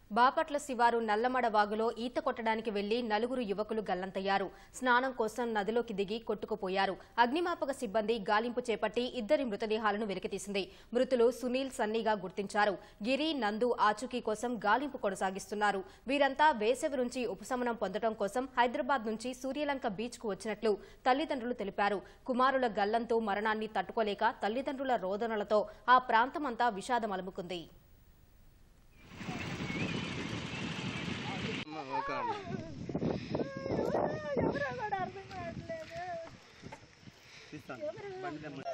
బాపట్ల శివారు నల్లమడ వాగులో ఈత కొట్టడానికి వెళ్లి నలుగురు యువకులు గల్లంతయ్యారు స్నానం కోసం నదిలోకి దిగి కొట్టుకుపోయారు అగ్నిమాపక సిబ్బంది గాలింపు చేపట్టి ఇద్దరి మృతదేహాలను వెలికితీసింది మృతులు సునీల్ సన్నీగా గుర్తించారు గిరి నందు ఆచూకీ కోసం గాలింపు కొనసాగిస్తున్నారు వీరంతా వేసవి నుంచి ఉపశమనం పొందడం కోసం హైదరాబాద్ నుంచి సూర్యలంక బీచ్ కు వచ్చినట్లు తల్లిదండ్రులు తెలిపారు కుమారుల గల్లంతో మరణాన్ని తట్టుకోలేక తల్లిదండ్రుల రోదనలతో ఆ ప్రాంతమంతా విషాదం అలుముకుంది ఓకే అండి ఎవరో కూడా అర్థం కావట్లేదు తీస్తాను బండి తెమ్మ